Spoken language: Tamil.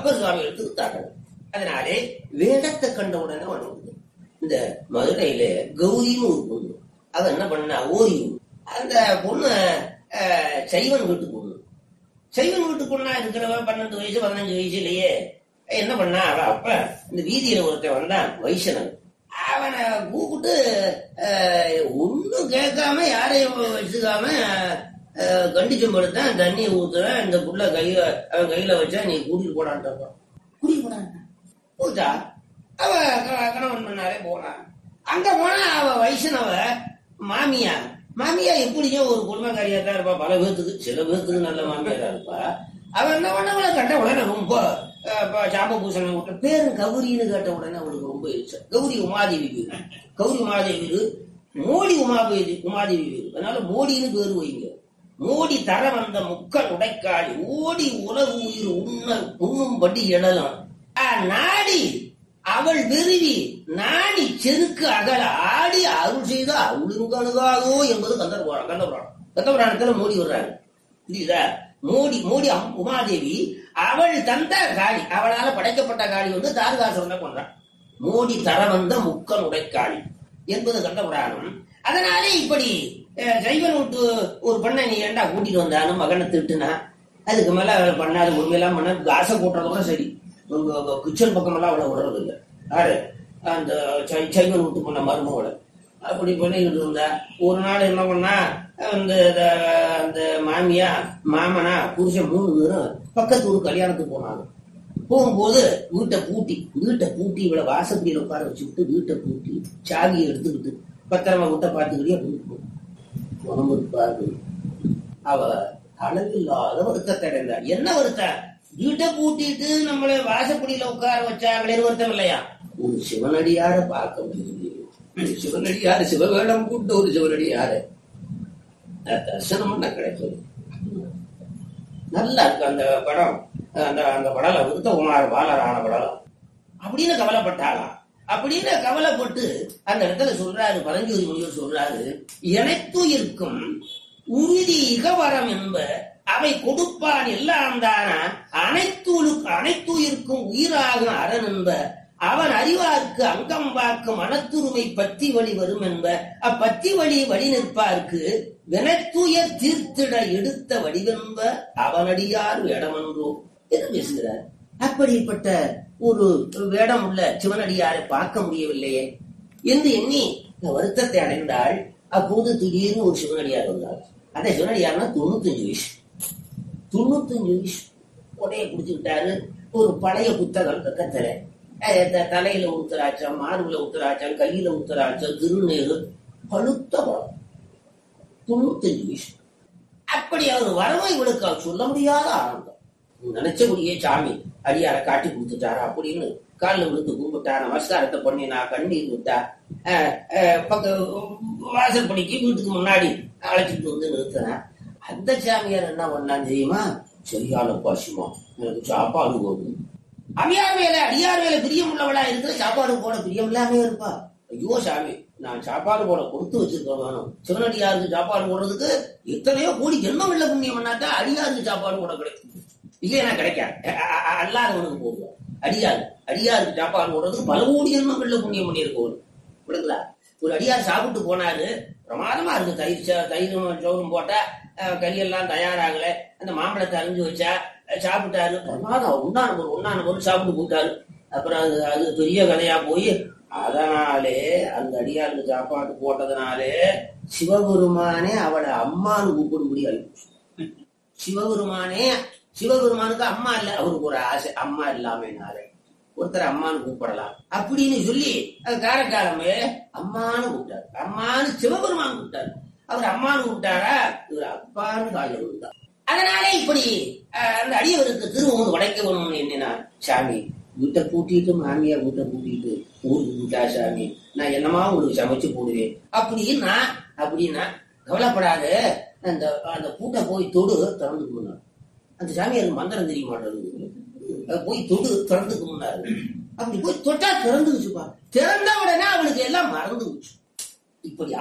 அப்பர் சுவாமி எடுத்துக்கிட்டாங்க அதனாலே வேடத்தை கண்ட உடனே வணங்குது இந்த மதுரையில கௌரின்னு ஒரு பொண்ணு அவ என்ன பண்ணா ஓரி அந்த பொண்ணு அஹ், சைவன் வீட்டு பொண்ணு சைவன் வீட்டு பொண்ணா இருக்கிறவ பன்னெண்டு வயசு பதினஞ்சு வயசுலயே என்ன பண்ணா அவ அப்ப இந்த வீதியில ஒருத்தன் வந்தான் வைஷ்ணவன் அவனை கூப்பிட்டு அஹ், ஒண்ணும் கேட்காம யாரையும் வச்சுக்காம அஹ், கண்டிச்சும் படுத்தேன் தண்ணி ஊத்துறேன் இந்த புள்ள கையில அவன் கையில வச்சா நீ கூட்டிட்டு போடான்ட்டான் கூட்டிட்டு போடான்ட்டான் போச்சா அவ க- கணவன் பண்ணாலே போனான் அங்க போனா அவ வைஷ்ணவ மாமியா மாமியா எப்படியும் ஒரு குடும்பக்காரியா தான் இருப்பா பல பேர்த்துக்கு சில பேர்த்துக்கு நல்ல மாமியாரா இருப்பா அவன் என்ன பண்ணவள கண்ட உடனே ரொம்ப அஹ், இப்ப சாப பூசணை விட்ட பேரும் கௌரின்னு கேட்ட உடனே அவளுக்கு ரொம்ப இச்சம் கௌரி உமாதேவி வீடு கௌரி உமாதேவி வீடு மோடி உமாதேவி உமாதேவி வீடு அதனால மோடின்னு பேரு வைங்க மோடி தர வந்த முக்கன் உடைக்காடி ஓடி உலகு உயிர் உண்ண உண்ணும்படி எழலாம் ஆ, நாடி அவள் விருவி நாடி செருக்கு அகல ஆடி அருள் செய்த அருளுங்கழுகாதோ என்பது கந்தபுராணம் கந்தபுராணம் கந்தபுராணத்துல மோடி வர்றாரு புரியுதா மோடி மோடி அம்- உமாதேவி அவள் தந்த காளி அவளால படைக்கப்பட்ட காளி வந்து தாரகாசுரனை கொண்டான் மோடி தர வந்த முக்கன் உடைக்காளி என்பது கண்டபுராணம் அதனாலே இப்படி அஹ், சைவன் விட்டு ஒரு பெண்ணை நீ ஏண்டா கூட்டிட்டு வந்தானு மகனை திட்டுனா அதுக்கு மேல அவளை பண்ணாது உண்மையெல்லாம் பண்ண காசை கூட்டுறதோட சரி உங்க உங்க கிச்சன் பக்கமெல்லாம் அவளை விடுறது இல்லை யாரு அந்த சை- சைவன் விட்டு பண்ண மருமகள அப்படி பண்ணிக்கிட்டு இருந்தா ஒரு நாள் என்ன பண்ணா அந்த அந்த- அந்த மாமியா மாமனா புருஷன் மூணு பேரும் பக்கத்து ஊர் கல்யாணத்துக்கு போனாங்க போகும்போது வீட்டை பூட்டி வீட்டை பூட்டி இவளை வாசப்படியில உட்கார வச்சுக்கிட்டு வீட்டை பூட்டி சாவியை எடுத்துக்கிட்டு பத்திரமா வீட்டை பார்த்துக்கிட்டே வீட்டுக்கு உடம்பு இருப்பாரு அவ அளவில்லாத வருத்தத்தை அடைந்தார் என்ன வருத்தம் வீட்டை பூட்டிட்டு நம்மளை வாசப்படியில உட்கார வச்சாங்களே வருத்தம் இல்லையா ஒரு சிவனடியார பார்க்க முடியுது ஒரு சிவனடியாரு சிவவேடம் கூட்ட ஒரு சிவனடியாரு அஹ் தரிசனம் பண்ண கிடைச்சது நல்லா இருக்கு அந்த படம் அந்த அந்த படல உத்தகுமார் பாலரான படம் அப்படின்னு கவலைப்பட்டாளாம் அப்படின்னு கவலைப்பட்டு அந்த இடத்துல சொல்றாரு பரஞ்சோதி முனிவர் சொல்றாரு எனத்துயிர்க்கும் உறுதி இகவரம் என்ப அவை கொடுப்பான் எல்லாம் தானா அனைத்துலுக்கு அனைத்துயிர்க்கும் உயிராகும் அரண் என்ப அவன் அறிவார்க்கு அங்கம் வாக்கு மனத்துரிமை பத்தி வழி வரும் என்ப அப்பத்தி வழி வழி நிற்பார்க்கு வினத்துயர் தீர்த்திட எடுத்த வடிவென்ப அவனடியார் வேடமன்றோ என்று பேசுகிறார் அப்படிப்பட்ட ஒரு வேடம் உள்ள சிவனடியாரை பார்க்க முடியவில்லையே என்று எண்ணி இந்த வருத்தத்தை அடைந்தாள் அப்போது திடீர்னு ஒரு சிவனடியார் வந்தார் அந்த சிவனடியார்னா தொண்ணூத்தஞ்சு வயசு தொண்ணூத்தஞ்சு வயசு உடைய குடிச்சுக்கிட்டாரு ஒரு பழைய புத்தகம் பக்கத்துல அஹ் த- தலையில உத்தராட்சம் மார்புல உத்தராட்சம் கையில உத்தராட்சம் திருநீரு பழுத்த பழம் தொண்ணூத்தஞ்சு வயசு அப்படி அவர் வரவை இவளுக்கு அவர் சொல்ல முடியாத ஆனந்தம் நினைச்சபடியே சாமி அடியார காட்டி கொடுத்துட்டாரா அப்படின்னு காலில் விழுந்து கும்பிட்டா நமஸ்காரத்தை பண்ணினா கண்ணீர் விட்டா அஹ், அஹ், பக்க வாசல் படிக்கு வீட்டுக்கு முன்னாடி அழைச்சிட்டு வந்து நிறுத்தினா அந்த சாமியார் என்ன பண்ணான் தெரியுமா சரியான பசுமா எனக்கு சாப்பாடு போடும் அடியார் மேல அடியார் மேல பிரியம் உள்ளவளா இருந்து சாப்பாடு போட பிரியம் இல்லாம இருப்பா ஐயோ சாமி நான் சாப்பாடு போட கொடுத்து வச்சிருக்கேன் வேணும் சிவனடியாருக்கு சாப்பாடு போடுறதுக்கு எத்தனையோ கோடி ஜென்மம் உள்ள புண்ணியம் பண்ணாட்டா அடியாருக்கு சாப்பாடு போட கிடைக்கும் இல்லையா கிடைக்காது அ- அ- அ- அல்லாதவனுக்கு போடுவோம் அடியார் அடியாருக்கு சாப்பாடு போடுறதுக்கு பல கோடி ஜென்மம் உள்ள புண்ணியம் பண்ணியிருக்கோம் விடுங்களா ஒரு அடியார் சாப்பிட்டு போனாரு பிரமாதமா இருக்கு தயிர் சா- தயிரும் சோறும் போட்டா அஹ், கறியெல்லாம் தயாராகல அந்த மாம்பழத்தை அரிஞ்சு வச்சா அஹ், சாப்பிட்டாரு பிரமாதம் உண்ணான பொருள் உண்ணான பொருள் சாப்பிட்டு போட்டாரு அப்புறம் அது அது பெரிய கதையா போய் அதனாலே அந்த அடியாருக்கு சாப்பாடு போட்டதுனாலே சிவபெருமானே அவளை அம்மான்னு கூப்பிட முடியாது சிவபெருமானே சிவபெருமானுக்கு அம்மா இல்ல அவருக்கு ஒரு ஆசை அம்மா இல்லாமனாலே ஒருத்தர் அம்மான்னு கூப்பிடலாம் அப்படின்னு சொல்லி அது காரக்காலமே அம்மான்னு கூப்பிட்டாரு அம்மான்னு சிவபெருமான் கூப்பிட்டாரு அவர் அம்மான்னு கூப்பிட்டாரா இவர் அப்பான்னு காலில் விழுந்தார் அதனால இப்படி அஹ், அந்த அடியவருக்கு திரும்ப உடைக்க வேணும்னு எண்ணினார் சாமி வீட்டை பூட்டிட்டு மாமியார் வீட்டை பூட்டிட்டு ஊருக்கு கூட்டா சாமி நான் என்னமா உங்களுக்கு சமைச்சு போடுவேன் அப்படின்னா அப்படின்னா கவலைப்படாத அந்த அந்த பூட்டை போய் தொடு திறந்துக்கு முன்னார் அந்த சாமியாருக்கு மந்திரம் தெரிய மாட்டேங்குது அது போய் தொடு திறந்துக்கு முன்னாரு அப்படி போய் தொட்டா திறந்துக்குச்சுப்பா திறந்த உடனே அவளுக்கு எல்லாம் மறந்து போச்சு இப்படி